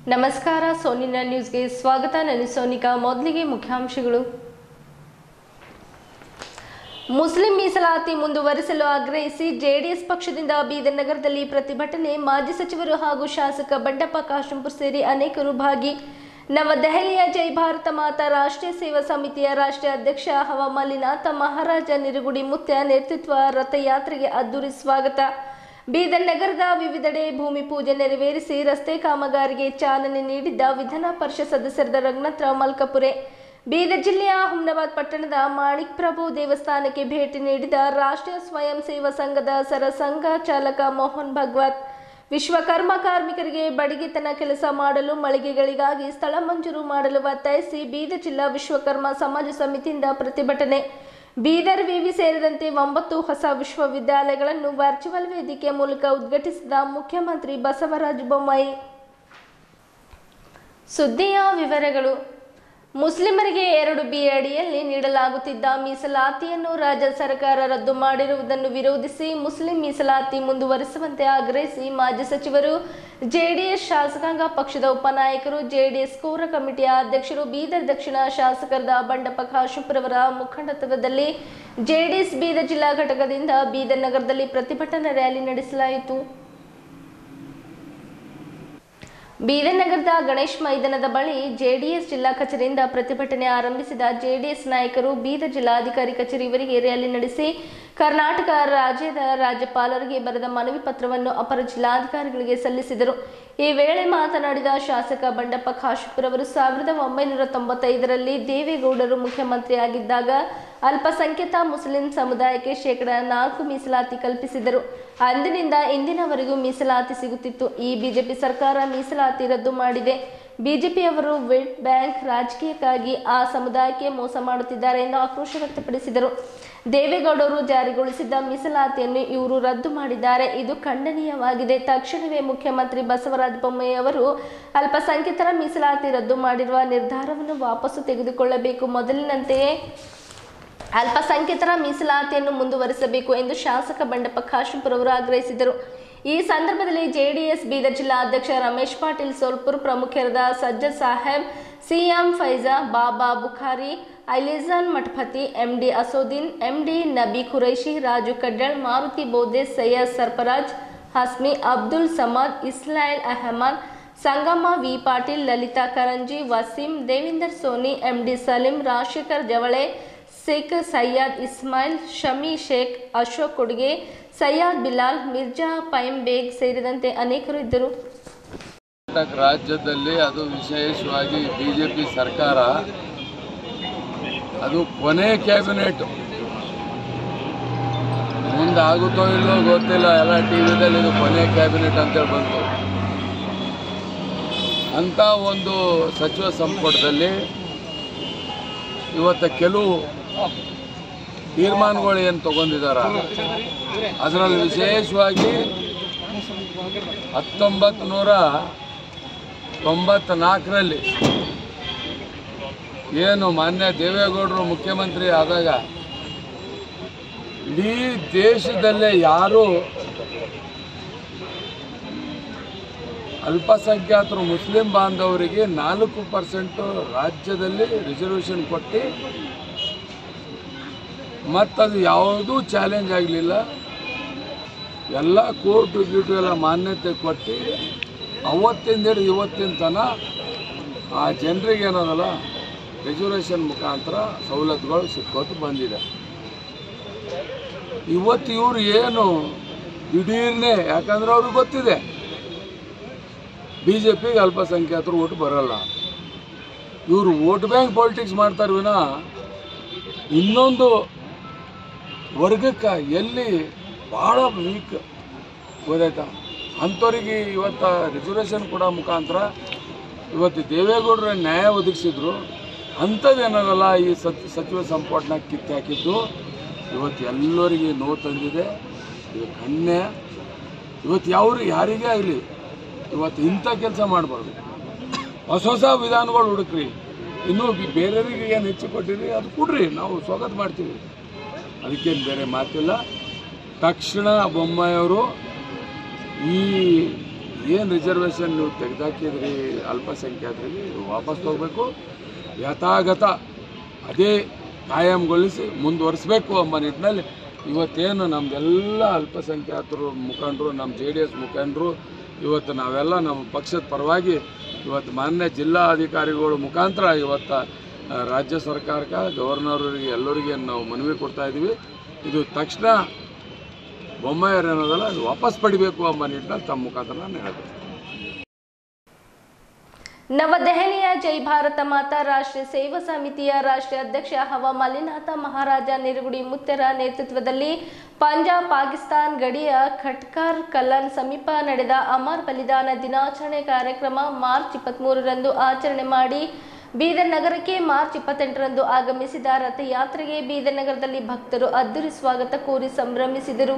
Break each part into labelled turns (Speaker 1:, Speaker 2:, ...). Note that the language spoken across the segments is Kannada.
Speaker 1: ನಮಸ್ಕಾರ ಸೋನಿನ ನ್ಯೂಸ್ಗೆ ಸ್ವಾಗತ ನಾನು ಸೋನಿಕಾ ಮೊದಲಿಗೆ ಮುಖ್ಯಾಂಶಗಳು ಮುಸ್ಲಿಂ ಮೀಸಲಾತಿ ಮುಂದುವರಿಸಲು ಆಗ್ರಹಿಸಿ ಜೆಡಿಎಸ್ ಪಕ್ಷದಿಂದ ಬೀದರ್ ನಗರದಲ್ಲಿ ಪ್ರತಿಭಟನೆ ಮಾಜಿ ಸಚಿವರು ಹಾಗೂ ಶಾಸಕ ಬಂಡಪ್ಪ ಕಾಶಂಪುರ್ ಸೇರಿ ಅನೇಕರು ಭಾಗಿ ನವದೆಹಲಿಯ ಜೈ ಭಾರತ ಮಾತಾ ರಾಷ್ಟ್ರೀಯ ಸೇವಾ ಸಮಿತಿಯ ರಾಷ್ಟ್ರೀಯ ಅಧ್ಯಕ್ಷ ಹವಾಮಾಲಿನಾಥ ಮಹಾರಾಜ ನಿರುಗುಡಿ ಮುತ್ಯ ನೇತೃತ್ವ ರಥಯಾತ್ರೆಗೆ ಅದ್ದೂರಿ ಸ್ವಾಗತ ಬೀದರ್ ನಗರದ ವಿವಿಧೆಡೆ ಭೂಮಿ ಪೂಜೆ ನೆರವೇರಿಸಿ ರಸ್ತೆ ಕಾಮಗಾರಿಗೆ ಚಾಲನೆ ನೀಡಿದ್ದ ವಿಧಾನ ಪರಿಷತ್ ಸದಸ್ಯರಾದ ರಂಗನಾಥರಾವ್ ಮಲ್ಕಪುರೆ ಬೀದರ್ ಜಿಲ್ಲೆಯ ಹುಮ್ನಾಬಾದ್ ಪಟ್ಟಣದ ಮಾಣಿಕ್ ಪ್ರಭು ದೇವಸ್ಥಾನಕ್ಕೆ ಭೇಟಿ ನೀಡಿದ ರಾಷ್ಟ್ರೀಯ ಸ್ವಯಂ ಸೇವಾ ಸಂಘದ ಸರ ಸಂಘ ಚಾಲಕ ಮೋಹನ್ ಭಗವತ್ ವಿಶ್ವಕರ್ಮ ಕಾರ್ಮಿಕರಿಗೆ ಬಡಿಗೆತನ ಕೆಲಸ ಮಾಡಲು ಮಳಿಗೆಗಳಿಗಾಗಿ ಸ್ಥಳ ಮಂಜೂರು ಮಾಡಲು ಒತ್ತಾಯಿಸಿ ಬೀದರ್ ಜಿಲ್ಲಾ ವಿಶ್ವಕರ್ಮ ಸಮಾಜ ಸಮಿತಿಯಿಂದ ಪ್ರತಿಭಟನೆ ಬೀದರ್ ವಿವಿ ಸೇರಿದಂತೆ ಒಂಬತ್ತು ಹೊಸ ವಿಶ್ವವಿದ್ಯಾಲಯಗಳನ್ನು ವರ್ಚುವಲ್ ವೇದಿಕೆ ಮೂಲಕ ಉದ್ಘಾಟಿಸಿದ ಮುಖ್ಯಮಂತ್ರಿ ಬಸವರಾಜ ಬೊಮ್ಮಾಯಿ ಸುದ್ದಿಯ ವಿವರಗಳು ಮುಸ್ಲಿಮರಿಗೆ ಎರಡು ಬಿ ಅಡಿಯಲ್ಲಿ ನೀಡಲಾಗುತ್ತಿದ್ದ ಮೀಸಲಾತಿಯನ್ನು ರಾಜ್ಯ ಸರ್ಕಾರ ರದ್ದು ಮಾಡಿರುವುದನ್ನು ವಿರೋಧಿಸಿ ಮುಸ್ಲಿಂ ಮೀಸಲಾತಿ ಮುಂದುವರಿಸುವಂತೆ ಆಗ್ರಹಿಸಿ ಮಾಜಿ ಸಚಿವರು ಜೆಡಿಎಸ್ ಶಾಸಕಾಂಗ ಪಕ್ಷದ ಉಪನಾಯಕರು ಜೆಡಿಎಸ್ ಕೋರ ಕಮಿಟಿಯ ಅಧ್ಯಕ್ಷರು ಬೀದರ್ ದಕ್ಷಿಣ ಶಾಸಕರಾದ ಬಂಡಪ್ಪ ಕಾಶುಂಪುರವರ ಮುಖಂಡತ್ವದಲ್ಲಿ ಜೆಡಿಎಸ್ ಬೀದರ್ ಜಿಲ್ಲಾ ಘಟಕದಿಂದ ಬೀದರ್ ನಗರದಲ್ಲಿ ಪ್ರತಿಭಟನಾ ರ್ಯಾಲಿ ನಡೆಸಲಾಯಿತು ಬೀದರ್ ನಗರದ ಗಣೇಶ್ ಮೈದಾನದ ಬಳಿ ಜೆಡಿಎಸ್ ಜಿಲ್ಲಾ ಕಚೇರಿಯಿಂದ ಪ್ರತಿಭಟನೆ ಆರಂಭಿಸಿದ ಜೆಡಿಎಸ್ ನಾಯಕರು ಬೀದರ್ ಜಿಲ್ಲಾಧಿಕಾರಿ ಕಚೇರಿವರೆಗೆ ರ್ಯಾಲಿ ನಡೆಸಿ ಕರ್ನಾಟಕ ರಾಜ್ಯದ ರಾಜ್ಯಪಾಲರಿಗೆ ಬರೆದ ಮನವಿ ಪತ್ರವನ್ನು ಅಪರ ಜಿಲ್ಲಾಧಿಕಾರಿಗಳಿಗೆ ಸಲ್ಲಿಸಿದರು ಈ ವೇಳೆ ಮಾತನಾಡಿದ ಶಾಸಕ ಬಂಡಪ್ಪ ಖಾಶುಪುರ್ ಅವರು ಸಾವಿರದ ಒಂಬೈನೂರ ತೊಂಬತ್ತೈದರಲ್ಲಿ ದೇವೇಗೌಡರು ಮುಖ್ಯಮಂತ್ರಿಯಾಗಿದ್ದಾಗ ಅಲ್ಪಸಂಖ್ಯಾತ ಮುಸ್ಲಿಂ ಸಮುದಾಯಕ್ಕೆ ಶೇಕಡ ನಾಲ್ಕು ಮೀಸಲಾತಿ ಕಲ್ಪಿಸಿದರು ಅಂದಿನಿಂದ ಇಂದಿನವರೆಗೂ ಮೀಸಲಾತಿ ಸಿಗುತ್ತಿತ್ತು ಈ ಬಿಜೆಪಿ ಸರ್ಕಾರ ಮೀಸಲಾತಿ ರದ್ದು ಮಾಡಿದೆ ಬಿಜೆಪಿಯವರು ವೇಟ್ ಬ್ಯಾಂಕ್ ರಾಜಕೀಯಕ್ಕಾಗಿ ಆ ಸಮುದಾಯಕ್ಕೆ ಮೋಸ ಮಾಡುತ್ತಿದ್ದಾರೆ ಎಂದು ಆಕ್ರೋಶ ವ್ಯಕ್ತಪಡಿಸಿದರು ದೇವೇಗೌಡರು ಜಾರಿಗೊಳಿಸಿದ್ದ ಮೀಸಲಾತಿಯನ್ನು ಇವರು ರದ್ದು ಮಾಡಿದ್ದಾರೆ ಇದು ಖಂಡನೀಯವಾಗಿದೆ ತಕ್ಷಣವೇ ಮುಖ್ಯಮಂತ್ರಿ ಬಸವರಾಜ ಬೊಮ್ಮಾಯಿ ಅವರು ಅಲ್ಪಸಂಖ್ಯಾತರ ಮೀಸಲಾತಿ ರದ್ದು ಮಾಡಿರುವ ನಿರ್ಧಾರವನ್ನು ವಾಪಸ್ಸು ತೆಗೆದುಕೊಳ್ಳಬೇಕು ಮೊದಲಿನಂತೆಯೇ ಅಲ್ಪಸಂಖ್ಯಾತರ ಮೀಸಲಾತಿಯನ್ನು ಮುಂದುವರಿಸಬೇಕು ಎಂದು ಶಾಸಕ ಬಂಡಪ್ಪ ಖಾಶಂಪುರ್ ಅವರು ಆಗ್ರಹಿಸಿದರು ಈ ಸಂದರ್ಭದಲ್ಲಿ ಜೆಡಿಎಸ್ ಬೀದರ್ ಜಿಲ್ಲಾ ಅಧ್ಯಕ್ಷ ರಮೇಶ್ ಪಾಟೀಲ್ ಸೋಲ್ಪುರ್ ಪ್ರಮುಖರಾದ Sajjad Saheb CM Faiza Baba Bukhari Ailijan Mathapati MD Asodin MD Nabi Qureshi Raju Kaddal Maruti Bode Syed Sarfaraz Hasmi Abdul Samad Ismail Ahmad Sangamma V Patil Lalita Karanji Waseem Devinder Soni MD Salim Rajashekhar Javale Sheikh Sayyad Ismail Shami Sheikh Ashok Kodge Sayyad Bilal Mirza Faim Baig ಸೇರಿದಂತೆ ಅನೇಕರು ಇದ್ದರು
Speaker 2: ಕರ್ನಾಟಕ ರಾಜ್ಯದಲ್ಲಿ ಅದು ವಿಶೇಷವಾಗಿ ಬಿ ಜೆ ಪಿ ಸರ್ಕಾರ ಅದು ಕೊನೆ ಕ್ಯಾಬಿನೆಟ್ ಮುಂದೆ ಆಗುತ್ತೋ ಇಲ್ಲೋ ಗೊತ್ತಿಲ್ಲ ಎಲ್ಲ ಟಿ ವಿದಲ್ಲಿ ಇದು ಕೊನೆ ಕ್ಯಾಬಿನೆಟ್ ಅಂತೇಳಿ ಬಂತು ಅಂಥ ಒಂದು ಸಚಿವ ಸಂಪುಟದಲ್ಲಿ ಇವತ್ತು ಕೆಲವು ತೀರ್ಮಾನಗಳು ಏನು ತಗೊಂಡಿದಾರ ಅದರಲ್ಲಿ ವಿಶೇಷವಾಗಿ ಹತ್ತೊಂಬತ್ತು ನೂರ ತೊಂಬತ್ನಾಲ್ಕರಲ್ಲಿ ಏನು ಮಾನ್ಯ ದೇವೇಗೌಡರು ಮುಖ್ಯಮಂತ್ರಿ ಆದಾಗ ಇಡೀ ದೇಶದಲ್ಲೇ ಯಾರು ಅಲ್ಪಸಂಖ್ಯಾತರು ಮುಸ್ಲಿಂ ಬಾಂಧವರಿಗೆ ನಾಲ್ಕು ಪರ್ಸೆಂಟು ರಾಜ್ಯದಲ್ಲಿ ರಿಸರ್ವೇಷನ್ ಕೊಟ್ಟು ಮತ್ತದು ಯಾವುದೂ ಚಾಲೆಂಜ್ ಆಗಲಿಲ್ಲ ಎಲ್ಲ ಕೋರ್ಟು ಗೀಟು ಎಲ್ಲ ಮಾನ್ಯತೆ ಕೊಟ್ಟು ಅವತ್ತಿಂದ ಹಿಡಿದು ಇವತ್ತಿನ ತನ ಆ ಜನರಿಗೆ ಏನದಲ್ಲ ರಿಸರ್ವೇಷನ್ ಮುಖಾಂತರ ಸವಲತ್ತುಗಳು ಸಿಕ್ಕೋತು ಬಂದಿದೆ ಇವತ್ತು ಇವರು ಏನು ದಿಢೀರ್ನೆ ಯಾಕಂದ್ರೆ ಅವ್ರಿಗೆ ಗೊತ್ತಿದೆ ಬಿ ಜೆ ಪಿಗೆ ಅಲ್ಪಸಂಖ್ಯಾತರು ಓಟ್ ಬರಲ್ಲ ಇವರು ವೋಟ್ ಬ್ಯಾಂಕ್ ಪಾಲಿಟಿಕ್ಸ್ ಮಾಡ್ತಾರೆ ವಿನ ಇನ್ನೊಂದು ವರ್ಗಕ್ಕೆ ಎಲ್ಲಿ ಭಾಳ ವೀಕ್ ಗೊತ್ತಾಯ್ತಾ ಅಂಥವ್ರಿಗೆ ಇವತ್ತು ರಿಸರ್ವೇಷನ್ ಕೊಡೋ ಮುಖಾಂತರ ಇವತ್ತು ದೇವೇಗೌಡರ ನ್ಯಾಯ ಒದಗಿಸಿದ್ರು ಅಂಥದ್ದೇನಲ್ಲ ಈ ಸಚ್ ಸಚಿವ ಸಂಪುಟನ ಕಿತ್ತು ಹಾಕಿದ್ದು ಇವತ್ತು ಎಲ್ಲರಿಗೆ ನೋವು ತಂದಿದೆ ಇದು ಕನ್ಯೆ ಇವತ್ತು ಯಾವ ಯಾರಿಗೇ ಆಗಲಿ ಇವತ್ತು ಇಂಥ ಕೆಲಸ ಮಾಡಬಾರ್ದು ಹೊಸ ಹೊಸ ವಿಧಾನಗಳು ಹುಡುಕ್ರಿ ಇನ್ನೂ ಬಿ- ಬೇರೆಯವರಿಗೆ ಏನು ಹೆಚ್ಚು ಕೊಟ್ಟಿರಿ ಅದು ಕೊಡ್ರಿ ನಾವು ಸ್ವಾಗತ ಮಾಡ್ತೀವಿ ಅದಕ್ಕೇನು ಬೇರೆ ಮಾತಿಲ್ಲ ತಕ್ಷಣ ಬೊಮ್ಮಾಯಿಯವರು ಈ ಏನು ರಿಸರ್ವೇಷನ್ ನೀವು ತೆಗೆದಾಕಿದ್ರಿ ಅಲ್ಪಸಂಖ್ಯಾತರಿಗೆ ಇದು ವಾಪಸ್ ತಗೋಬೇಕು ಯಥಾಗತ ಅದೇ ಕಾಯಂಗೊಳಿಸಿ ಮುಂದುವರಿಸಬೇಕು ಎಂಬ ನಿಟ್ಟಿನಲ್ಲಿ ಇವತ್ತೇನು ನಮ್ಮದೆಲ್ಲ ಅಲ್ಪಸಂಖ್ಯಾತರು ಮುಖಂಡರು ನಮ್ಮ ಜೆ ಡಿ ಎಸ್ ಮುಖಂಡರು ಇವತ್ತು ನಾವೆಲ್ಲ ನಮ್ಮ ಪಕ್ಷದ ಪರವಾಗಿ ಇವತ್ತು ಮಾನ್ಯ ಜಿಲ್ಲಾಧಿಕಾರಿಗಳ ಮುಖಾಂತರ ಇವತ್ತು ಆ, ರಾಜ್ಯ ಸರ್ಕಾರಕ್ಕೆ ಗವರ್ನರ್ರಿಗೆ ಎಲ್ಲರಿಗೆ ನಾವು ಮನವಿ ಕೊಡ್ತಾ ಇದ್ದೀವಿ ಇದು ತಕ್ಷಣ ಬೊಮ್ಮಾಯರ್ ಅನ್ನೋದಲ್ಲ ಅದು ವಾಪಸ್ ಪಡಿಬೇಕು ಎಂಬ ನಿಟ್ಟಿನಲ್ಲಿ ತಮ್ಮ ಮುಖಾಂತರ ನಾನು ಹೇಳ್ತೀನಿ
Speaker 1: ನವದೆಹಲಿಯ ಜೈ ಭಾರತ ಮಾತಾ ರಾಷ್ಟ್ರೀಯ ಸೇವಾ ಸಮಿತಿಯ ರಾಷ್ಟ್ರೀಯ ಅಧ್ಯಕ್ಷ ಹವ ಮಲ್ಲಿನಾಥ ಮಹಾರಾಜ ನಿರುಗುಡಿ ಮುತ್ತೆರ ನೇತೃತ್ವದಲ್ಲಿ ಪಂಜಾಬ್ ಪಾಕಿಸ್ತಾನ್ ಗಡಿಯ ಖಟ್ಕಾರ್ ಕಲ್ಲನ್ ಸಮೀಪ ನಡೆದ ಅಮರ್ ಬಲಿದಾನ ದಿನಾಚರಣೆ ಕಾರ್ಯಕ್ರಮ ಮಾರ್ಚ್ ಇಪ್ಪತ್ತ್ಮೂರರಂದು ಆಚರಣೆ ಮಾಡಿ ಬೀದರ್ ನಗರಕ್ಕೆ ಮಾರ್ಚ್ ಇಪ್ಪತ್ತೆಂಟರಂದು ಆಗಮಿಸಿದ ರಥಯಾತ್ರೆಗೆ ಬೀದರ್ ನಗರದಲ್ಲಿ ಭಕ್ತರು ಅದ್ದೂರಿ ಸ್ವಾಗತ ಕೋರಿ ಸಂಭ್ರಮಿಸಿದರು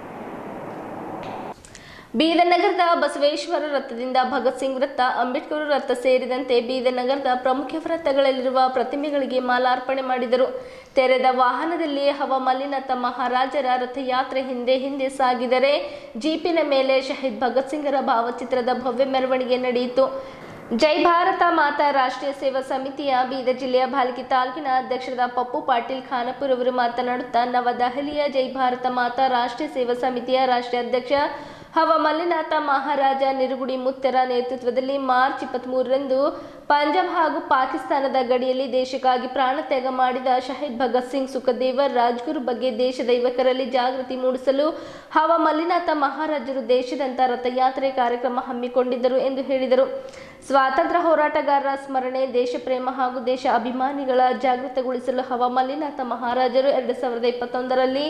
Speaker 1: ಬೀದರ್ ನಗರದ ಬಸವೇಶ್ವರ ವೃತ್ತದಿಂದ ಭಗತ್ ಸಿಂಗ್ ವೃತ್ತ ಅಂಬೇಡ್ಕರ್ ವೃತ್ತ ಸೇರಿದಂತೆ ಬೀದರ್ ನಗರದ ಪ್ರಮುಖ ವೃತ್ತಗಳಲ್ಲಿರುವ ಪ್ರತಿಮೆಗಳಿಗೆ ಮಾಲಾರ್ಪಣೆ ಮಾಡಿದರು ತೆರೆದ ವಾಹನದಲ್ಲಿ ಹವ ಮಲ್ಲಿನಾಥ ಮಹಾರಾಜರ ರಥಯಾತ್ರೆ ಹಿಂದೆ ಹಿಂದೆ ಸಾಗಿದರೆ ಜೀಪಿನ ಮೇಲೆ ಶಹೀದ್ ಭಗತ್ ಸಿಂಗರ ಭಾವಚಿತ್ರದ ಭವ್ಯ ಮೆರವಣಿಗೆ ನಡೆಯಿತು ಜೈ ಭಾರತ ಮಾತಾ ರಾಷ್ಟ್ರೀಯ ಸೇವಾ ಸಮಿತಿಯ ಬೀದರ್ ಜಿಲ್ಲೆಯ ಭಾಲ್ಕಿ ತಾಲೂಕಿನ ಅಧ್ಯಕ್ಷರಾದ ಪಪ್ಪು ಪಾಟೀಲ್ ಖಾನಪುರ್ ಅವರು ಮಾತನಾಡುತ್ತಾ ನವದೆಹಲಿಯ ಜೈ ಭಾರತ ಮಾತಾ ರಾಷ್ಟ್ರೀಯ ಸೇವಾ ಸಮಿತಿಯ ರಾಷ್ಟ್ರೀಯ ಅಧ್ಯಕ್ಷ ಹವ ಮಲ್ಲಿನಾಥ ಮಹಾರಾಜ ನಿರುಗುಡಿ ಮುತ್ತೆರ ನೇತೃತ್ವದಲ್ಲಿ ಮಾರ್ಚ್ ಇಪ್ಪತ್ತ್ಮೂರರಂದು ಪಂಜಾಬ್ ಹಾಗೂ ಪಾಕಿಸ್ತಾನದ ಗಡಿಯಲ್ಲಿ ದೇಶಕ್ಕಾಗಿ ಪ್ರಾಣತ್ಯಾಗ ಮಾಡಿದ ಶಹೀದ್ ಭಗತ್ ಸಿಂಗ್ ಸುಖದೇವರ್ ರಾಜ್ಗುರು ಬಗ್ಗೆ ದೇಶದ ಯುವಕರಲ್ಲಿ ಜಾಗೃತಿ ಮೂಡಿಸಲು ಹವ ಮಲ್ಲಿನಾಥ ಮಹಾರಾಜರು ದೇಶದಂತ ರಥಯಾತ್ರೆ ಕಾರ್ಯಕ್ರಮ ಹಮ್ಮಿಕೊಂಡಿದ್ದರು ಎಂದು ಹೇಳಿದರು ಸ್ವಾತಂತ್ರ್ಯ ಹೋರಾಟಗಾರರ ಸ್ಮರಣೆ ದೇಶ ಪ್ರೇಮ ಹಾಗೂ ದೇಶ ಅಭಿಮಾನಿಗಳ ಜಾಗೃತಗೊಳಿಸಲು ಹವ ಮಲ್ಲಿನಾಥ ಮಹಾರಾಜರು ಎರಡು ಸಾವಿರದ ಇಪ್ಪತ್ತೊಂದರಲ್ಲಿ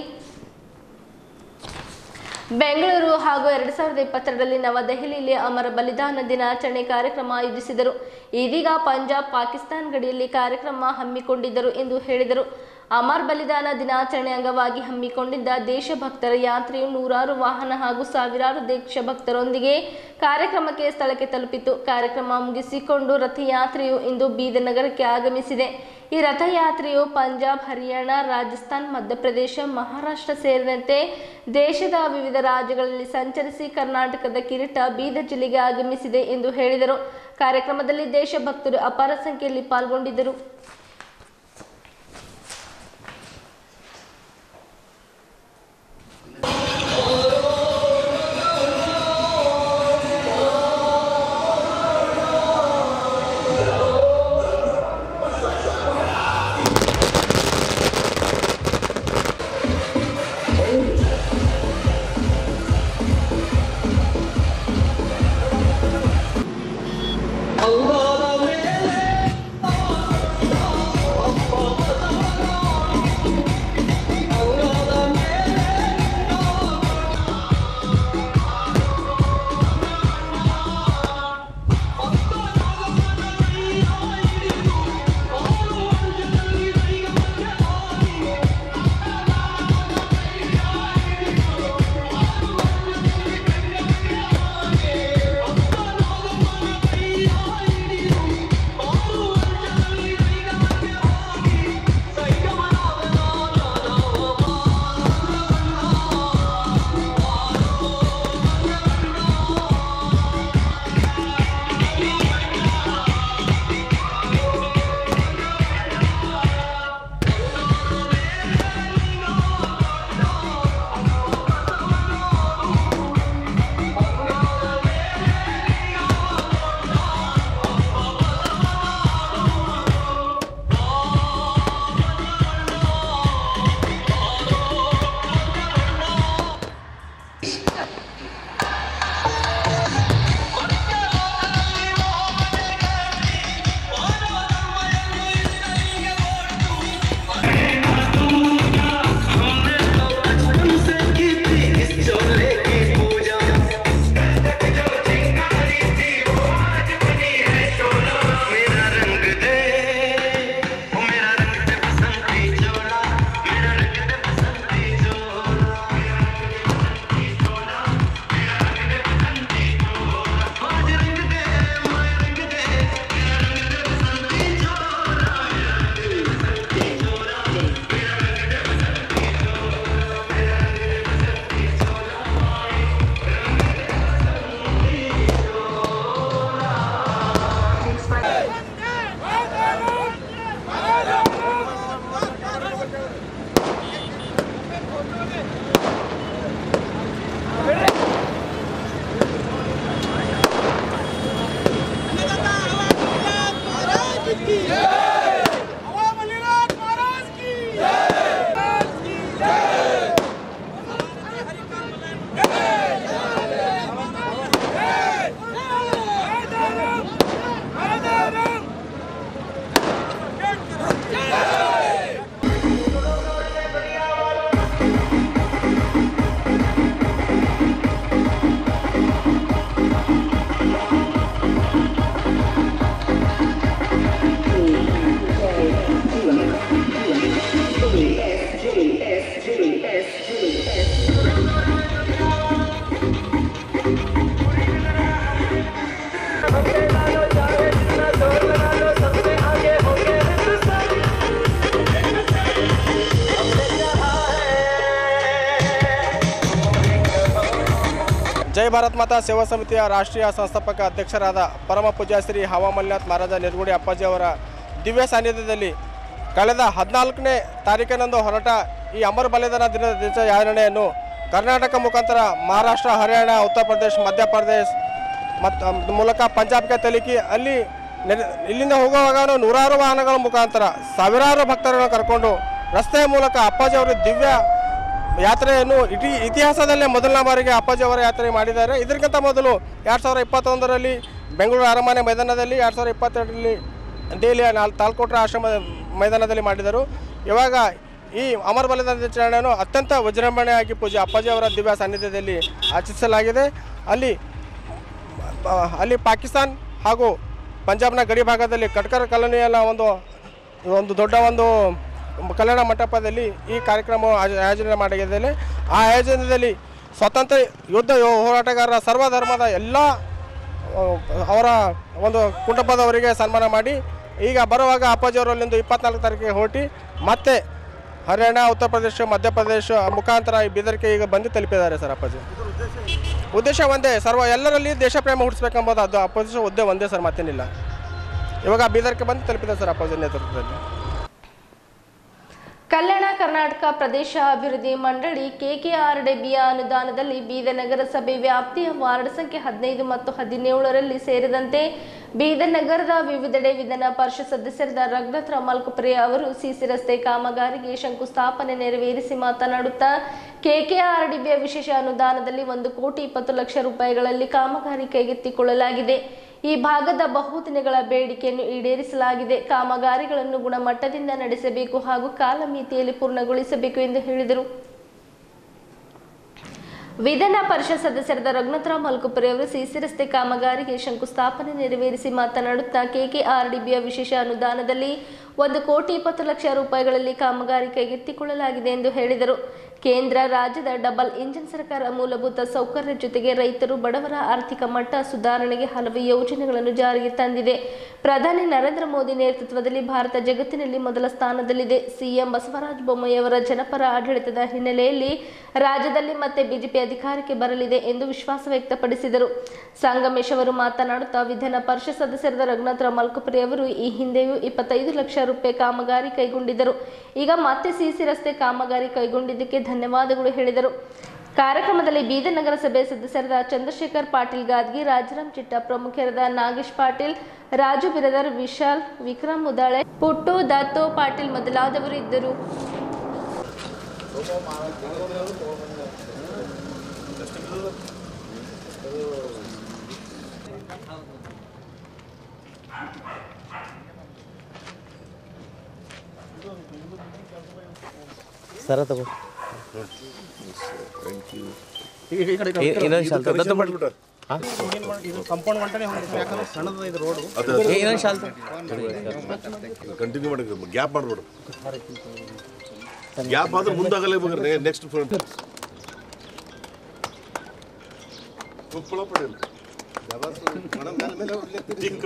Speaker 1: ಬೆಂಗಳೂರು ಹಾಗೂ ಎರಡು ಸಾವಿರದ ಇಪ್ಪತ್ತೆರಡರಲ್ಲಿ ನವದೆಹಲಿಯಲ್ಲಿ ಅಮರ ಬಲಿದಾನ ದಿನಾಚರಣೆ ಕಾರ್ಯಕ್ರಮ ಆಯೋಜಿಸಿದರು ಇದೀಗ ಪಂಜಾಬ್ ಪಾಕಿಸ್ತಾನ್ ಗಡಿಯಲ್ಲಿ ಕಾರ್ಯಕ್ರಮ ಹಮ್ಮಿಕೊಂಡಿದ್ದರು ಎಂದು ಹೇಳಿದರು ಅಮರ್ ಬಲಿದಾನ ದಿನಾಚರಣೆ ಅಂಗವಾಗಿ ಹಮ್ಮಿಕೊಂಡಿದ್ದ ದೇಶಭಕ್ತರ ಯಾತ್ರೆಯು ನೂರಾರು ವಾಹನ ಹಾಗೂ ಸಾವಿರಾರು ದೇಶಭಕ್ತರೊಂದಿಗೆ ಕಾರ್ಯಕ್ರಮಕ್ಕೆ ಸ್ಥಳಕ್ಕೆ ತಲುಪಿತು ಕಾರ್ಯಕ್ರಮ ಮುಗಿಸಿಕೊಂಡು ರಥಯಾತ್ರೆಯು ಇಂದು ಬೀದರ್ ನಗರಕ್ಕೆ ಆಗಮಿಸಿದೆ ಈ ರಥಯಾತ್ರೆಯು ಪಂಜಾಬ್ ಹರಿಯಾಣ ರಾಜಸ್ಥಾನ್ ಮಧ್ಯಪ್ರದೇಶ ಮಹಾರಾಷ್ಟ್ರ ಸೇರಿದಂತೆ ದೇಶದ ವಿವಿಧ ರಾಜ್ಯಗಳಲ್ಲಿ ಸಂಚರಿಸಿ ಕರ್ನಾಟಕದ ಕಿರೀಟ ಬೀದರ್ ಜಿಲ್ಲೆಗೆ ಆಗಮಿಸಿದೆ ಎಂದು ಹೇಳಿದರು ಕಾರ್ಯಕ್ರಮದಲ್ಲಿ ದೇಶಭಕ್ತರು ಅಪಾರ ಸಂಖ್ಯೆಯಲ್ಲಿ ಪಾಲ್ಗೊಂಡಿದ್ದರು
Speaker 3: ಅಂಗಾರ ಮೇಲೆ ಭಾರತ್ ಮಾತಾ ಸೇವಾ ಸಮಿತಿಯ ರಾಷ್ಟ್ರೀಯ ಸಂಸ್ಥಾಪಕ ಅಧ್ಯಕ್ಷರಾದ ಪರಮ ಪೂಜ್ಯ ಶ್ರೀ ಹವಾಮಲ್ನಾಥ್ ಮಹಾರಾಜ ನಿರ್ಗುಡಿ ಅಪ್ಪಾಜಿ ಅವರ ದಿವ್ಯ ಸಾನ್ನಿಧ್ಯದಲ್ಲಿ ಕಳೆದ ಹದಿನಾಲ್ಕನೇ ತಾರೀಕಿನಂದು ಹೊರಟ ಈ ಅಮರ ಬಲಿದಾನ ದಿನ ದಿನಾಚರಣೆಯನ್ನು ಕರ್ನಾಟಕ ಮುಖಾಂತರ ಮಹಾರಾಷ್ಟ್ರ ಹರಿಯಾಣ ಉತ್ತರ ಪ್ರದೇಶ ಮಧ್ಯಪ್ರದೇಶ ಮತ್ತು ಮೂಲಕ ಪಂಜಾಬ್ಗೆ ತಲುಕಿ ಅಲ್ಲಿ ನೆರೆ ಇಲ್ಲಿಂದ ಹೋಗುವಾಗ ನೂರಾರು ವಾಹನಗಳ ಮುಖಾಂತರ ಸಾವಿರಾರು ಭಕ್ತರನ್ನು ಕರ್ಕೊಂಡು ರಸ್ತೆಯ ಮೂಲಕ ಅಪ್ಪಾಜಿ ಅವರ ದಿವ್ಯ ಯಾತ್ರೆಯನ್ನು ಇಡೀ ಇತಿಹಾಸದಲ್ಲೇ ಮೊದಲನೇ ಬಾರಿಗೆ ಅಪ್ಪಾಜಿ ಅವರ ಯಾತ್ರೆ ಮಾಡಿದ್ದಾರೆ ಇದಕ್ಕಿಂತ ಮೊದಲು ಎರಡು ಸಾವಿರದ ಇಪ್ಪತ್ತೊಂದರಲ್ಲಿ ಬೆಂಗಳೂರು ಅರಮನೆ ಮೈದಾನದಲ್ಲಿ ಎರಡು ಸಾವಿರದ ಇಪ್ಪತ್ತೆರಡರಲ್ಲಿ ದೆಹಲಿಯ ನಾಲ್ ತಾಲ್ಕೋಟ್ರ ಆಶ್ರಮ ಮೈದಾನದಲ್ಲಿ ಮಾಡಿದರು ಇವಾಗ ಈ ಅಮರ ಬಲಿದಾನ ದಿನಾಚರಣೆಯನ್ನು ಅತ್ಯಂತ ವಿಜೃಂಭಣೆಯಾಗಿ ಪೂಜೆ ಅಪ್ಪಾಜಿ ಅವರ ದಿವ್ಯ ಸಾನ್ನಿಧ್ಯದಲ್ಲಿ ಆಚರಿಸಲಾಗಿದೆ ಅಲ್ಲಿ ಆ, ಅಲ್ಲಿ ಪಾಕಿಸ್ತಾನ್ ಹಾಗೂ ಪಂಜಾಬ್ನ ಗಡಿ ಭಾಗದಲ್ಲಿ ಕಟ್ಕರ ಕಾಲೋನಿಯಲ್ಲ ಒಂದು ಒಂದು ದೊಡ್ಡ ಒಂದು ಕಲ್ಯಾಣ ಮಂಟಪದಲ್ಲಿ ಈ ಕಾರ್ಯಕ್ರಮ ಆಯ- ಆಯೋಜನೆ ಮಾಡಿದ್ದಾರೆ ಆ ಆಯೋಜನದಲ್ಲಿ ಸ್ವಾತಂತ್ರ್ಯ ಯುದ್ಧ ಯೋ- ಹೋರಾಟಗಾರರ ಸರ್ವಧರ್ಮದ ಎಲ್ಲ ಆ, ಅವರ ಒಂದು ಕುಟುಂಬದವರಿಗೆ ಸನ್ಮಾನ ಮಾಡಿ ಈಗ ಬರುವಾಗ ಅಪ್ಪಾಜಿಯವರಲ್ಲಿಂದು ಇಪ್ಪತ್ನಾಲ್ಕು ತಾರೀಕಿಗೆ ಹೊರಟಿ ಮತ್ತೆ ಹರಿಯಾಣ ಉತ್ತರ ಪ್ರದೇಶ ಮಧ್ಯಪ್ರದೇಶ ಮುಖಾಂತರ ಈ ಬೀದರ್ಗೆ ಈಗ ಬಂದು ತಲುಪಿದ್ದಾರೆ ಸರ್ ಅಪ್ಪಾಜಿ ಉದ್ದೇಶ ಒಂದೇ ಸರ್ವ ಎಲ್ಲರಲ್ಲಿ ದೇಶ ಪ್ರೇಮ ಹುಟ್ಟಿಸ್ಬೇಕೆಂಬುದು ಅದು ಅಪೋಸಿಷನ್ ಉದ್ದೇ ಒಂದೇ ಸರ್ ಮತ್ತೇನಿಲ್ಲ ಇವಾಗ ಬೀದರ್ಗೆ ಬಂದು ತಲುಪಿದೆ ಸರ್ ಅಪೋಸಿಷನ್ ನೇತೃತ್ವದಲ್ಲಿ
Speaker 1: ಕಲ್ಯಾಣ ಕರ್ನಾಟಕ ಪ್ರದೇಶ ಅಭಿವೃದ್ಧಿ ಮಂಡಳಿ ಕೆಕೆಆರ್ಡಿಬಿಯ ಅನುದಾನದಲ್ಲಿ ಬೀದರ್ ನಗರಸಭೆ ವ್ಯಾಪ್ತಿಯ ವಾರ್ಡ್ ಸಂಖ್ಯೆ ಹದಿನೈದು ಮತ್ತು ಹದಿನೇಳರಲ್ಲಿ ಸೇರಿದಂತೆ ಬೀದರ್ ನಗರದ ವಿವಿಧೆಡೆ ವಿಧಾನ ಪರಿಷತ್ ಸದಸ್ಯರಾದ ರಘುನಾಥ್ ಮಲ್ಕುಪ್ರೆ ಅವರು ಸಿಸಿ ರಸ್ತೆ ಕಾಮಗಾರಿಗೆ ಶಂಕುಸ್ಥಾಪನೆ ನೆರವೇರಿಸಿ ಮಾತನಾಡುತ್ತಾ ಕೆಕೆಆರ್ಡಿಬಿಯ ವಿಶೇಷ ಅನುದಾನದಲ್ಲಿ ಒಂದು ಕೋಟಿ ಇಪ್ಪತ್ತು ಲಕ್ಷ ರೂಪಾಯಿಗಳಲ್ಲಿ ಕಾಮಗಾರಿ ಕೈಗೆತ್ತಿಕೊಳ್ಳಲಾಗಿದೆ ಈ ಭಾಗದ ಬಹುದಿನಗಳ ಬೇಡಿಕೆಯನ್ನು ಈಡೇರಿಸಲಾಗಿದೆ ಕಾಮಗಾರಿಗಳನ್ನು ಗುಣಮಟ್ಟದಿಂದ ನಡೆಸಬೇಕು ಹಾಗೂ ಕಾಲಮಿತಿಯಲ್ಲಿ ಪೂರ್ಣಗೊಳಿಸಬೇಕು ಎಂದು ಹೇಳಿದರು ವಿಧಾನ ಪರಿಷತ್ ಸದಸ್ಯರಾದ ರಘುನಾಥರಾವ್ ಮಲ್ಕುಪುರಿ ಅವರು ಸಿಸಿ ರಸ್ತೆ ಕಾಮಗಾರಿಗೆ ಶಂಕುಸ್ಥಾಪನೆ ನೆರವೇರಿಸಿ ಮಾತನಾಡುತ್ತಾ ಕೆಕೆಆರ್ಡಿಬಿಯ ವಿಶೇಷ ಅನುದಾನದಲ್ಲಿ ಒಂದು ಕೋಟಿ ಇಪ್ಪತ್ತು ಲಕ್ಷ ರೂಪಾಯಿಗಳಲ್ಲಿ ಕಾಮಗಾರಿ ಕೈಗೆತ್ತಿಕೊಳ್ಳಲಾಗಿದೆ ಎಂದು ಹೇಳಿದರು ಕೇಂದ್ರ ರಾಜ್ಯದ ಡಬಲ್ ಇಂಜಿನ್ ಸರ್ಕಾರ ಮೂಲಭೂತ ಸೌಕರ್ಯ ಜೊತೆಗೆ ರೈತರು ಬಡವರ ಆರ್ಥಿಕ ಮಟ್ಟ ಸುಧಾರಣೆಗೆ ಹಲವು ಯೋಜನೆಗಳನ್ನು ಜಾರಿಗೆ ತಂದಿದೆ ಪ್ರಧಾನಿ ನರೇಂದ್ರ ಮೋದಿ ನೇತೃತ್ವದಲ್ಲಿ ಭಾರತ ಜಗತ್ತಿನಲ್ಲಿ ಮೊದಲ ಸ್ಥಾನದಲ್ಲಿದೆ ಸಿಎಂ ಬಸವರಾಜ ಬೊಮ್ಮಾಯಿಯವರ ಜನಪರ ಆಡಳಿತದ ಹಿನ್ನೆಲೆಯಲ್ಲಿ ರಾಜ್ಯದಲ್ಲಿ ಮತ್ತೆ ಬಿಜೆಪಿ ಅಧಿಕಾರಕ್ಕೆ ಬರಲಿದೆ ಎಂದು ವಿಶ್ವಾಸ ವ್ಯಕ್ತಪಡಿಸಿದರು ಸಂಗಮೇಶ್ ಅವರು ಮಾತನಾಡುತ್ತಾ ವಿಧಾನ ಪರಿಷತ್ ಸದಸ್ಯರಾದ ರಘುನಾಥರಾವ್ ಮಲ್ಕುಪುರಿ ಅವರು ಈ ಹಿಂದೆಯೂ ಇಪ್ಪತ್ತೈದು ಲಕ್ಷ ರೂಪಾಯಿ ಕಾಮಗಾರಿ ಕೈಗೊಂಡಿದ್ದರು ಈಗ ಮತ್ತೆ ಸಿಸಿ ರಸ್ತೆ ಕಾಮಗಾರಿ ಕೈಗೊಂಡಿದ್ದಕ್ಕೆ ಧನ್ಯವಾದಗಳು ಹೇಳಿದರು ಕಾರ್ಯಕ್ರಮದಲ್ಲಿ ಬೀದರ್ ನಗರಸಭೆ ಸದಸ್ಯರಾದ ಚಂದ್ರಶೇಖರ್ ಪಾಟೀಲ್ ಗಾದ್ಗಿ ರಾಜರಾಮ್ ಚಿಟ್ಟ ಪ್ರಮುಖರಾದ ನಾಗೇಶ್ ಪಾಟೀಲ್ ರಾಜು ಬಿರದರ್ ವಿಶಾಲ್ ವಿಕ್ರಮ್ ಮುದಾಳೆ ಪುಟ್ಟು ದತ್ತು ಪಾಟೀಲ್ ಮೊದಲಾದವರು ಇದ್ದರು
Speaker 4: ಸರ ತಗೋ ಇ- ಇನ್ನೊಂದ್ ಶಾಲ್ ತಗೋ. ದತ್ತು ಬಿಡು. ಹಾ?
Speaker 3: ಕಂಪೌಂಡ್ ಗಂಟನೆ ಯಾಕಂದ್ರೆ ಸಣ್ಣದ ಇದು ರೋಡು
Speaker 4: ಏ, ಇನ್ನೊಂದ್ ಶಾಲ್ ತಗೋ.
Speaker 5: ಕಂಟಿನ್ಯೂ ಮಾಡಿ ಗ್ಯಾಪ್ ಮಾಡ್ಬೇಡು ಗ್ಯಾಪ್ ಆದ್ರೆ ಮುಂದಾಗಲೇ ನೆಕ್ಸ್ಟ್ ಫ್ರಂಟ್ ತುಪ್ಪಳ ಪಡೆಯಲ್ಲ ಚಿಕ್ಕ.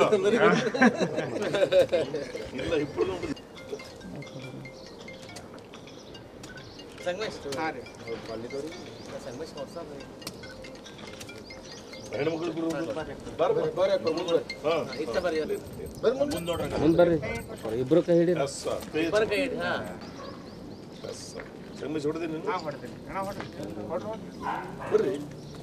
Speaker 5: ಇಲ್ಲ ಇಬ್ಬರು ಹೆಣ್ಮಕ್ಳು ಇಬ್ರು ಬರ್ರಿ, ಬರ್ರಿ. ಹಾ.
Speaker 4: ಮುಂದ್ ಬರ್ರಿ ಇಬ್ರು ಕೈ ಹಿಡಿ
Speaker 5: yes sir. Yes sir. Sangamesh ಹೊಡೆದಿ ನೀನು? ಬರ್ರಿ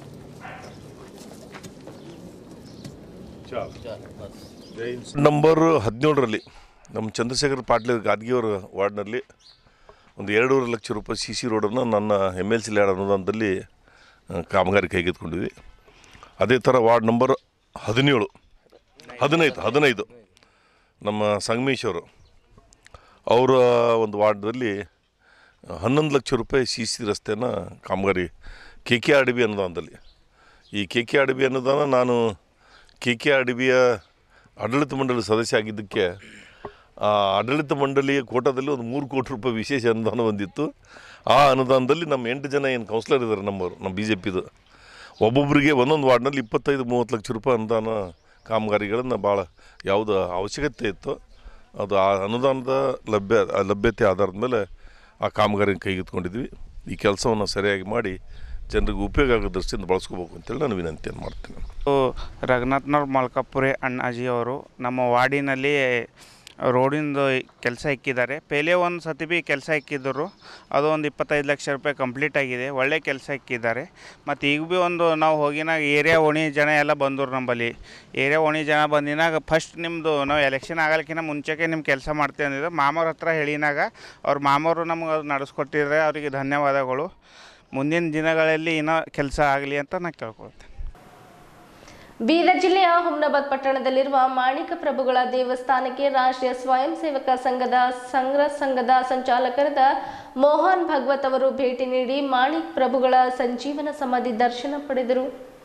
Speaker 5: ಚಾಲ್. ಜೈ ಹಿಂದ್. ನಂಬರ್ ಹದಿನೇಳರಲ್ಲಿ ನಮ್ಮ ಚಂದ್ರಶೇಖರ್ ಪಾಟೀಲ್ ಗಾದ್ಗಿಯವರ ವಾರ್ಡ್ನಲ್ಲಿ ಒಂದು ಎರಡೂವರೆ ಲಕ್ಷ ರೂಪಾಯಿ ಸಿ ಸಿ ರೋಡನ್ನು ನನ್ನ ಎಮ್ ಎಲ್ ಸಿ ಲ್ಯಾಡ್ ಅನುದಾನದಲ್ಲಿ ಆ, ಕಾಮಗಾರಿ ಕೈಗೆತ್ತಿಕೊಂಡಿದ್ವಿ ಅದೇ ಥರ ವಾರ್ಡ್ ನಂಬರ್ ಹದಿನೇಳು ಹದಿನೈದು ಹದಿನೈದು ನಮ್ಮ ಸಂಗಮೇಶ್ ಅವರು ಅವರ ಒಂದು ವಾರ್ಡ್ದಲ್ಲಿ ಹನ್ನೊಂದು ಲಕ್ಷ ರೂಪಾಯಿ ಸಿ ಸಿ ರಸ್ತೆನ ಕಾಮಗಾರಿ K K R D B ಅನುದಾನದಲ್ಲಿ ಈ K K R D B ಅನುದಾನ ನಾನು ಕೆ ಕೆ ಆರ್ ಡಿ ಬಿಯ ಆಡಳಿತ ಮಂಡಳಿ ಸದಸ್ಯ ಆಗಿದ್ದಕ್ಕೆ ಆ ಆಡಳಿತ ಮಂಡಳಿಯ ಕೋಟಾದಲ್ಲಿ ಒಂದು ಮೂರು ಕೋಟಿ ರೂಪಾಯಿ ವಿಶೇಷ ಅನುದಾನ ಬಂದಿತ್ತು ಆ ಅನುದಾನದಲ್ಲಿ ನಮ್ಮ ಎಂಟು ಜನ ಏನು ಕೌನ್ಸಿಲರ್ ಇದ್ದಾರೆ ನಮ್ಮವರು ನಮ್ಮ ಬಿ ಜೆ ಪಿದು ಒಬ್ಬೊಬ್ಬರಿಗೆ ಒಂದೊಂದು ವಾರ್ಡ್ನಲ್ಲಿ ಇಪ್ಪತ್ತೈದು ಮೂವತ್ತು ಲಕ್ಷ ರೂಪಾಯಿ ಅನುದಾನ ಕಾಮಗಾರಿಗಳನ್ನು ಭಾಳ ಯಾವುದು ಅವಶ್ಯಕತೆ ಇತ್ತು ಅದು ಆ ಅನುದಾನದ ಲಭ್ಯ ಆ ಲಭ್ಯತೆ ಆಧಾರದ ಮೇಲೆ ಆ ಕಾಮಗಾರಿ ಕೈಗೆತ್ಕೊಂಡಿದ್ವಿ ಈ ಕೆಲಸವನ್ನು ಸರಿಯಾಗಿ ಮಾಡಿ ಜನರಿಗೆ ಉಪಯೋಗ ಆಗೋ ದೃಷ್ಟಿಯಿಂದ ಬಳಸ್ಕೋಬೇಕು ಅಂತೇಳಿ ನಾನು ವಿನಂತಿಯನ್ನು ಮಾಡ್ತೀನಿ
Speaker 6: ಇದು ರಘುನಾಥ್ನವ್ರ ಮಲ್ಕಾಪುರೆ ಅಣ್ಣಾಜಿ ಅವರು ನಮ್ಮ ವಾರ್ಡಿನಲ್ಲಿ ರೋಡಿಂದು ಕೆಲಸ ಇಕ್ಕಿದ್ದಾರೆ ಪೇಲೆ ಒಂದು ಸತಿ ಭೀ ಕೆಲಸ ಇಕ್ಕಿದ್ದರು ಅದು ಒಂದು ಇಪ್ಪತ್ತೈದು ಲಕ್ಷ ರೂಪಾಯಿ ಕಂಪ್ಲೀಟ್ ಆಗಿದೆ ಒಳ್ಳೆ ಕೆಲಸ ಇಕ್ಕಿದ್ದಾರೆ ಮತ್ತು ಈಗ ಭೀ ಒಂದು ನಾವು ಹೋಗಿನಾಗ ಏರಿಯಾ ಓಣಿ ಜನ ಎಲ್ಲ ಬಂದರು ನಮ್ಮಲ್ಲಿ ಏರಿಯಾ ಓಣಿ ಜನ ಬಂದಿನಾಗ ಫಸ್ಟ್ ನಿಮ್ಮದು ನಾವು ಎಲೆಕ್ಷನ್ ಆಗಲಿಕ್ಕಿಂತ ಮುಂಚೆಗೆ ನಿಮ್ಮ ಕೆಲಸ ಮಾಡ್ತೀವಿ ಅಂದಿದ್ದು ಮಾಮವ್ರ ಹತ್ರ ಹೇಳಿನಾಗ ಅವ್ರ ಮಾಮವರು ನಮ್ಗೆ ಅದು ನಡೆಸ್ಕೊಟ್ಟಿದ್ರೆ ಅವರಿಗೆ ಧನ್ಯವಾದಗಳು ಮುಂದಿನ ದಿನಗಳಲ್ಲಿ ಇನ್ನೂ ಕೆಲಸ ಆಗಲಿ ಅಂತ ನಾನು ಕೇಳ್ಕೊಳ್ತೇನೆ
Speaker 1: ಬೀದರ್ ಜಿಲ್ಲೆಯ ಹುಮ್ನಾಬಾದ್ ಪಟ್ಟಣದಲ್ಲಿರುವ ಮಾಣಿಕ ಪ್ರಭುಗಳ ದೇವಸ್ಥಾನಕ್ಕೆ ರಾಷ್ಟ್ರೀಯ ಸ್ವಯಂ ಸೇವಕ ಸಂಘದ ಸಂಘ ಸಂಘದ ಸಂಚಾಲಕರಾದ ಮೋಹನ್ ಭಗವತ್ ಅವರು ಭೇಟಿ ನೀಡಿ ಮಾಣಿಕ್ ಪ್ರಭುಗಳ ಸಂಜೀವನ ಸಮಾಧಿ ದರ್ಶನ ಪಡೆದರು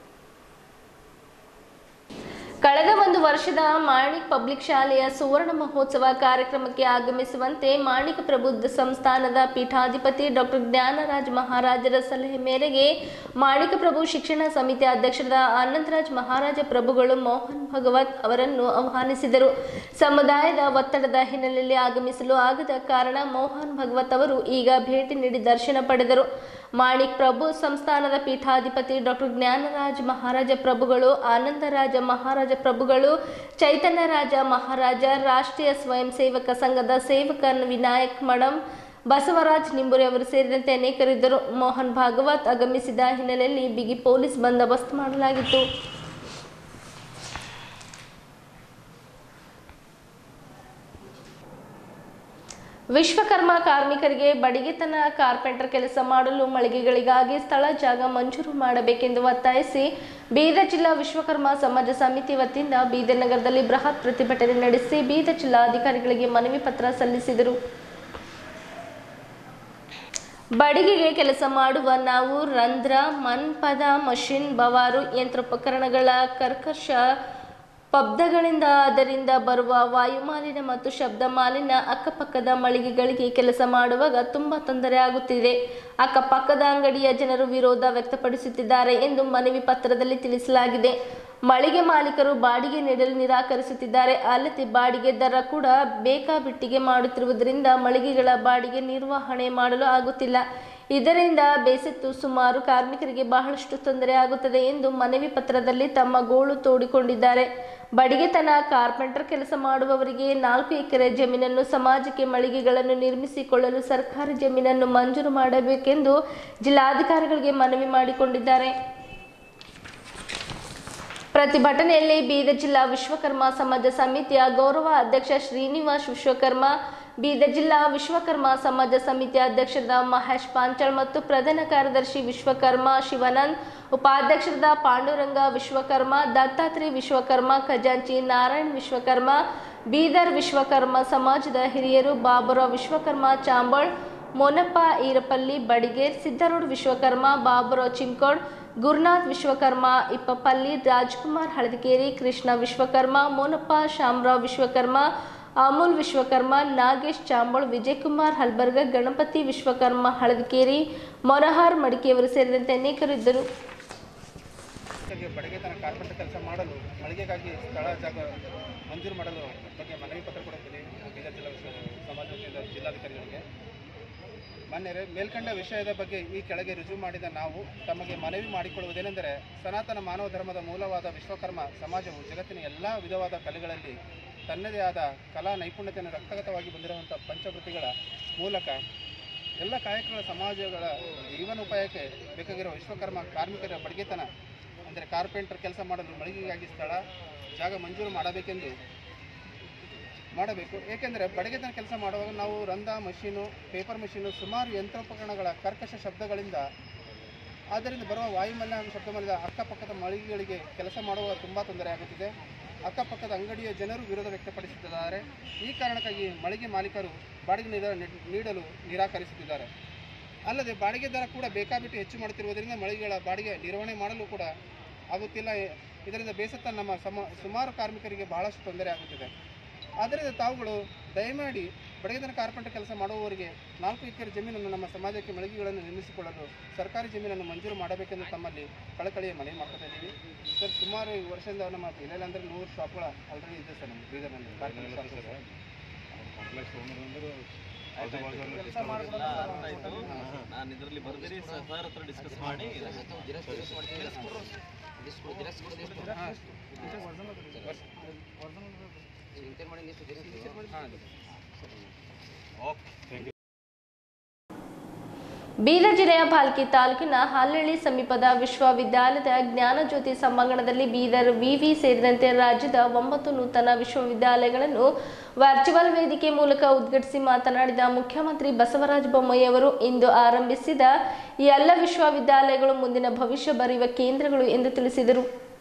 Speaker 1: ಕಳೆದ ಒಂದು ವರ್ಷದ ಮಾಣಿಕ್ ಪಬ್ಲಿಕ್ ಶಾಲೆಯ ಸುವರ್ಣ ಮಹೋತ್ಸವ ಕಾರ್ಯಕ್ರಮಕ್ಕೆ ಆಗಮಿಸುವಂತೆ ಮಾಣಿಕ ಪ್ರಭು ಸಂಸ್ಥಾನದ ಪೀಠಾಧಿಪತಿ ಡಾಕ್ಟರ್ ಜ್ಞಾನರಾಜ್ ಮಹಾರಾಜರ ಸಲಹೆ ಮೇರೆಗೆ ಮಾಣಿಕ ಪ್ರಭು ಶಿಕ್ಷಣ ಸಮಿತಿ ಅಧ್ಯಕ್ಷರಾದ ಆನಂದರಾಜ್ ಮಹಾರಾಜ ಪ್ರಭುಗಳು ಮೋಹನ್ ಭಗವತ್ ಅವರನ್ನು ಆಹ್ವಾನಿಸಿದರು ಸಮುದಾಯದ ಒತ್ತಡದ ಹಿನ್ನೆಲೆಯಲ್ಲಿ ಆಗಮಿಸಲು ಆಗದ ಕಾರಣ ಮೋಹನ್ ಭಗವತ್ ಅವರು ಈಗ ಭೇಟಿ ನೀಡಿ ದರ್ಶನ ಪಡೆದರು ಮಾಣಿಕ್ ಪ್ರಭು ಸಂಸ್ಥಾನದ ಪೀಠಾಧಿಪತಿ ಡಾಕ್ಟರ್ ಜ್ಞಾನರಾಜ್ ಮಹಾರಾಜ ಪ್ರಭುಗಳು ಆನಂದರಾಜ ಮಹಾರಾಜ ಪ್ರಭುಗಳು ಚೈತನ್ಯ ರಾಜ ಮಹಾರಾಜ ರಾಷ್ಟ್ರೀಯ ಸ್ವಯಂ ಸೇವಕ ಸಂಘದ ಸೇವಕ ವಿನಾಯಕ್ ಮಡಂ ಬಸವರಾಜ್ ನಿಂಬುರಿ ಅವರು ಸೇರಿದಂತೆ ಅನೇಕರಿದ್ದರು ಮೋಹನ್ ಭಾಗವತ್ ಆಗಮಿಸಿದ ಹಿನ್ನೆಲೆಯಲ್ಲಿ ಬಿಗಿ ಪೊಲೀಸ್ ಬಂದೋಬಸ್ತ್ ಮಾಡಲಾಗಿತ್ತು ವಿಶ್ವಕರ್ಮ ಕಾರ್ಮಿಕರಿಗೆ ಬಡಿಗೆತನ ಕಾರ್ಪೆಂಟರ್ ಕೆಲಸ ಮಾಡಲು ಮಳಿಗೆಗಳಿಗಾಗಿ ಸ್ಥಳ ಜಾಗ ಮಂಜೂರು ಮಾಡಬೇಕೆಂದು ಒತ್ತಾಯಿಸಿ ಬೀದರ್ ಜಿಲ್ಲಾ ವಿಶ್ವಕರ್ಮ ಸಮಾಜ ಸಮಿತಿ ವತಿಯಿಂದ ಬೀದರ್ ನಗರದಲ್ಲಿ ಬೃಹತ್ ಪ್ರತಿಭಟನೆ ನಡೆಸಿ ಬೀದರ್ ಜಿಲ್ಲಾಧಿಕಾರಿಗಳಿಗೆ ಮನವಿ ಪತ್ರ ಸಲ್ಲಿಸಿದರು ಬಡಿಗೆಗೆ ಕೆಲಸ ಮಾಡುವ ನಾವು ರಂಧ್ರ ಮನ್ಪದ ಮಷಿನ್ ಬವಾರು ಯಂತ್ರೋಪಕರಣಗಳ ಕರ್ಕಶ ಪಬ್ದಗಳಿಂದ ಅದರಿಂದ ಬರುವ ವಾಯುಮಾಲಿನ್ಯ ಮತ್ತು ಶಬ್ದ ಮಾಲಿನ್ಯ ಅಕ್ಕಪಕ್ಕದ ಮಳಿಗೆಗಳಿಗೆ ಕೆಲಸ ಮಾಡುವಾಗ ತುಂಬಾ ತೊಂದರೆ ಆಗುತ್ತಿದೆ ಅಕ್ಕಪಕ್ಕದ ಅಂಗಡಿಯ ಜನರು ವಿರೋಧ ವ್ಯಕ್ತಪಡಿಸುತ್ತಿದ್ದಾರೆ ಎಂದು ಮನವಿ ಪತ್ರದಲ್ಲಿ ತಿಳಿಸಲಾಗಿದೆ ಮಳಿಗೆ ಮಾಲೀಕರು ಬಾಡಿಗೆ ನೀಡಲು ನಿರಾಕರಿಸುತ್ತಿದ್ದಾರೆ ಅಲ್ಲದೆ ಬಾಡಿಗೆ ದರ ಕೂಡ ಬೇಕಾಬಿಟ್ಟಿಗೆ ಮಾಡುತ್ತಿರುವುದರಿಂದ ಮಳಿಗೆಗಳ ಬಾಡಿಗೆ ನಿರ್ವಹಣೆ ಮಾಡಲು ಆಗುತ್ತಿಲ್ಲ ಇದರಿಂದ ಬೇಸತ್ತು ಸುಮಾರು ಕಾರ್ಮಿಕರಿಗೆ ಬಹಳಷ್ಟು ತೊಂದರೆ ಆಗುತ್ತದೆ ಎಂದು ಮನವಿ ಪತ್ರದಲ್ಲಿ ತಮ್ಮ ಗೋಳು ತೋಡಿಕೊಂಡಿದ್ದಾರೆ ಬಡಿಗೆತನ ಕಾರ್ಪೆಂಟರ್ ಕೆಲಸ ಮಾಡುವವರಿಗೆ ನಾಲ್ಕು ಎಕರೆ ಜಮೀನನ್ನು ಸಮಾಜಕ್ಕೆ ಮಳಿಗೆಗಳನ್ನು ನಿರ್ಮಿಸಿಕೊಳ್ಳಲು ಸರ್ಕಾರಿ ಜಮೀನನ್ನು ಮಂಜೂರು ಮಾಡಬೇಕೆಂದು ಜಿಲ್ಲಾಧಿಕಾರಿಗಳಿಗೆ ಮನವಿ ಮಾಡಿಕೊಂಡಿದ್ದಾರೆ ಪ್ರತಿಭಟನೆಯಲ್ಲಿ ಬೀದರ್ ಜಿಲ್ಲಾ ವಿಶ್ವಕರ್ಮ ಸಮಾಜ ಸಮಿತಿಯ ಗೌರವ ಅಧ್ಯಕ್ಷ ಶ್ರೀನಿವಾಸ್ ವಿಶ್ವಕರ್ಮ ಬೀದರ್ ಜಿಲ್ಲಾ ವಿಶ್ವಕರ್ಮ ಸಮಾಜ ಸಮಿತಿಯ ಅಧ್ಯಕ್ಷರಾದ ಮಹೇಶ್ ಪಾಂಚಾಳ್ ಮತ್ತು ಪ್ರಧಾನ ಕಾರ್ಯದರ್ಶಿ ವಿಶ್ವಕರ್ಮ ಶಿವಾನಂದ್ ಉಪಾಧ್ಯಕ್ಷರಾದ ಪಾಂಡುರಂಗ ವಿಶ್ವಕರ್ಮ ದತ್ತಾತ್ರಿ ವಿಶ್ವಕರ್ಮ ಖಜಾಂಚಿ ನಾರಾಯಣ್ ವಿಶ್ವಕರ್ಮ ಬೀದರ್ ವಿಶ್ವಕರ್ಮ ಸಮಾಜದ ಹಿರಿಯರು ಬಾಬುರಾವ್ ವಿಶ್ವಕರ್ಮ ಚಾಂಬಳ್ ಮೋನಪ್ಪ ಈರಪಲ್ಲಿ ಬಡಿಗೇರ್ ಸಿದ್ದರೋಡ್ ವಿಶ್ವಕರ್ಮ ಬಾಬುರಾವ್ ಚಿಂಕೋಡ್ ಗುರುನಾಥ್ ವಿಶ್ವಕರ್ಮ ಇಪ್ಪಪಲ್ಲಿ ರಾಜ್ಕುಮಾರ್ ಹಳದಕೇರಿ ಕೃಷ್ಣ ವಿಶ್ವಕರ್ಮ ಮೋನಪ್ಪ ಶಾಮರಾವ್ ವಿಶ್ವಕರ್ಮ ಅಮೂಲ್ ವಿಶ್ವಕರ್ಮ ನಾಗೇಶ್ ಚಾಂಬೋಳ್ ವಿಜಯಕುಮಾರ್ ಹಲ್ಬರ್ಗ ಗಣಪತಿ ವಿಶ್ವಕರ್ಮ ಹಳದಕೇರಿ ಮೊನಹಾರ್ ಮಡಿಕೆಯವರು ಸೇರಿದಂತೆ ಅನೇಕರು ಇದ್ದರು
Speaker 7: ಜೊತೆಗೆ ಬಡಗೆತನ ಕಾರ್ಪೆಂಟರ್ ಕೆಲಸ ಮಾಡಲು ಮಳಿಗೆಗಾಗಿ ಸ್ಥಳ ಜಾಗ ಮಂಜೂರು ಮಾಡಲು ಬಗ್ಗೆ ಮನವಿ ಪತ್ರ ಕೊಡುತ್ತೀನಿ ಬೀದರ್ ಜಿಲ್ಲಾ ವಿಶ್ವ ಸಮಾಜ ವತಿಯಿಂದ ಜಿಲ್ಲಾಧಿಕಾರಿಗಳಿಗೆ ಮಾನ್ಯರೇ ಮೇಲ್ಕಂಡ ವಿಷಯದ ಬಗ್ಗೆ ಈ ಕೆಳಗೆ ರುಜು ಮಾಡಿದ ನಾವು ತಮಗೆ ಮನವಿ ಮಾಡಿಕೊಳ್ಳುವುದೇನೆಂದರೆ ಸನಾತನ ಮಾನವ ಧರ್ಮದ ಮೂಲವಾದ ವಿಶ್ವಕರ್ಮ ಸಮಾಜವು ಜಗತ್ತಿನ ಎಲ್ಲ ವಿಧವಾದ ಕಲೆಗಳಲ್ಲಿ ತನ್ನದೇ ಆದ ಕಲಾ ನೈಪುಣ್ಯತೆಯನ್ನು ರಕ್ತಗತವಾಗಿ ಬಂದಿರುವಂಥ ಪಂಚವೃತ್ತಿಗಳ ಮೂಲಕ ಎಲ್ಲ ಕಾಯಕಗಳ ಸಮಾಜಗಳ ಜೀವನೋಪಾಯಕ್ಕೆ ಬೇಕಾಗಿರುವ ವಿಶ್ವಕರ್ಮ ಕಾರ್ಮಿಕರ ಬಡಿಗೆತನ ಅಂದರೆ ಕಾರ್ಪೆಂಟರ್ ಕೆಲಸ ಮಾಡಲು ಮಳಿಗೆಗಾಗಿ ಸ್ಥಳ ಜಾಗ ಮಂಜೂರು ಮಾಡಬೇಕೆಂದು ಮಾಡಬೇಕು ಏಕೆಂದರೆ ಬಡಿಗೆತನ ಕೆಲಸ ಮಾಡುವಾಗ ನಾವು ರಂಧ ಮಷೀನು ಪೇಪರ್ ಮಷೀನು ಸುಮಾರು ಯಂತ್ರೋಪಕರಣಗಳ ಕರ್ಕಶ ಶಬ್ದಗಳಿಂದ ಆದ್ದರಿಂದ ಬರುವ ವಾಯುಮಾಲಿನ್ಯ ಹಾಗೂ ಶಬ್ದ ಮಾಲಿನ್ಯ ಅಕ್ಕಪಕ್ಕದ ಮಳಿಗೆಗಳಿಗೆ ಕೆಲಸ ಮಾಡುವಾಗ ತುಂಬ ತೊಂದರೆ ಆಗುತ್ತಿದೆ ಅಕ್ಕಪಕ್ಕದ ಅಂಗಡಿಯ ಜನರು ವಿರೋಧ ವ್ಯಕ್ತಪಡಿಸುತ್ತಿದ್ದಾರೆ ಈ ಕಾರಣಕ್ಕಾಗಿ ಮಳಿಗೆ ಮಾಲೀಕರು ಬಾಡಿಗೆ ನೀಡ- ನೀಡಲು ನಿರಾಕರಿಸುತ್ತಿದ್ದಾರೆ ಅಲ್ಲದೆ ಬಾಡಿಗೆ ದರ ಕೂಡ ಬೇಕಾಬಿಟ್ಟು ಹೆಚ್ಚು ಮಾಡುತ್ತಿರುವುದರಿಂದ ಮಳಿಗೆಗಳ ಬಾಡಿಗೆ ನಿರ್ವಹಣೆ ಮಾಡಲು ಕೂಡ ಆಗುತ್ತಿಲ್ಲ ಇದರಿಂದ ಬೇಸತ್ತ ನಮ್ಮ ಸಮ ಸುಮಾರು ಕಾರ್ಮಿಕರಿಗೆ ಬಹಳಷ್ಟು ತೊಂದರೆ ಆಗುತ್ತಿದೆ ಆದ್ದರಿಂದ ತಾವುಗಳು ದಯಮಾಡಿ ಬಡಗಿದನ ಕಾರ್ಪೆಂಟರ್ ಕೆಲಸ ಮಾಡುವವರಿಗೆ ನಾಲ್ಕು ಎಕರೆ ಜಮೀನನ್ನು ನಮ್ಮ ಸಮಾಜಕ್ಕೆ ಮಳಿಗೆಗಳನ್ನು ನಿರ್ಮಿಸಿಕೊಳ್ಳಲು ಸರ್ಕಾರಿ ಜಮೀನನ್ನು ಮಂಜೂರು ಮಾಡಬೇಕೆಂದು ತಮ್ಮಲ್ಲಿ ಕಳಕಳಿಯ ಮನವಿ ಮಾಡ್ತಾ ಇದ್ದೀವಿ ಸರ್ ಸುಮಾರು ಈ ವರ್ಷದಿಂದ ನಮ್ಮ ಇಲ್ಲ ಅಂದರೆ ನೂರು ಶಾಪ್ಗಳ ಆಲ್ರೆಡಿ ಇದೆ ಸರ್ ನಮ್ಮ ಬೀದರ್ನಲ್ಲಿ ಕಾರ್ಪೆಂಟರ್ ಶಾಪ್ಗಳು.
Speaker 8: ನಾನು ಇದರಲ್ಲಿ ಬರ್ದಿರಿ ಸರ್ ಹತ್ರ ಡಿಸ್ಕಸ್ ಮಾಡಿ
Speaker 1: ಬೀದರ್ ಜಿಲ್ಲೆಯ ಭಾಲ್ಕಿ ತಾಲೂಕಿನ ಹಾಲಳ್ಳಿ ಸಮೀಪದ ವಿಶ್ವವಿದ್ಯಾಲಯದ ಜ್ಞಾನಜ್ಯೋತಿ ಸಭಾಂಗಣದಲ್ಲಿ ಬೀದರ್ ವಿವಿ ಸೇರಿದಂತೆ ರಾಜ್ಯದ ಒಂಬತ್ತು ನೂತನ ವಿಶ್ವವಿದ್ಯಾಲಯಗಳನ್ನು ವರ್ಚುವಲ್ ವೇದಿಕೆ ಮೂಲಕ ಉದ್ಘಾಟಿಸಿ ಮಾತನಾಡಿದ ಮುಖ್ಯಮಂತ್ರಿ ಬಸವರಾಜ ಬೊಮ್ಮಾಯಿ ಅವರು ಇಂದು ಆರಂಭಿಸಿದ ಈ ಎಲ್ಲ ವಿಶ್ವವಿದ್ಯಾಲಯಗಳು ಮುಂದಿನ ಭವಿಷ್ಯ ಬರೆಯುವ ಕೇಂದ್ರಗಳು ಎಂದು ತಿಳಿಸಿದರು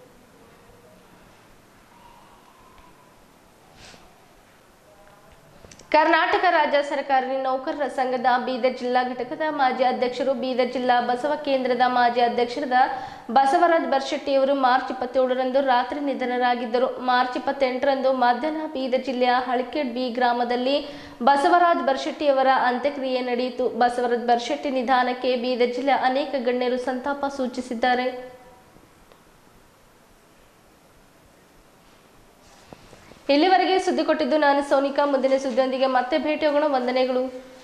Speaker 1: ಕರ್ನಾಟಕ ರಾಜ್ಯ ಸರ್ಕಾರಿ ನೌಕರರ ಸಂಘದ ಬೀದರ್ ಜಿಲ್ಲಾ ಘಟಕದ ಮಾಜಿ ಅಧ್ಯಕ್ಷರು ಬೀದರ್ ಜಿಲ್ಲಾ ಬಸವ ಕೇಂದ್ರದ ಮಾಜಿ ಅಧ್ಯಕ್ಷರಾದ ಬಸವರಾಜ್ ಬರ್ಶೆಟ್ಟಿಯವರು ಮಾರ್ಚ್ ಇಪ್ಪತ್ತೇಳರಂದು ರಾತ್ರಿ ನಿಧನರಾಗಿದ್ದರು ಮಾರ್ಚ್ ಇಪ್ಪತ್ತೆಂಟರಂದು ಮಧ್ಯಾಹ್ನ ಬೀದರ್ ಜಿಲ್ಲೆಯ ಹಳಕೇಡ್ ಬಿ ಗ್ರಾಮದಲ್ಲಿ ಬಸವರಾಜ್ ಬರ್ಶೆಟ್ಟಿಯವರ ಅಂತ್ಯಕ್ರಿಯೆ ನಡೆಯಿತು ಬಸವರಾಜ್ ಬರ್ಶೆಟ್ಟಿ ನಿಧಾನಕ್ಕೆ ಬೀದರ್ ಜಿಲ್ಲೆಯ ಅನೇಕ ಗಣ್ಯರು ಸಂತಾಪ ಸೂಚಿಸಿದ್ದಾರೆ ಇಲ್ಲಿವರೆಗೆ ಸುದ್ದಿ ಕೊಟ್ಟಿದ್ದು ನಾನು ಸೋನಿಕಾ ಮುಂದಿನ ಸುದ್ದಿಯೊಂದಿಗೆ ಮತ್ತೆ ಭೇಟಿಯಾಗೋಣ ವಂದನೆಗಳು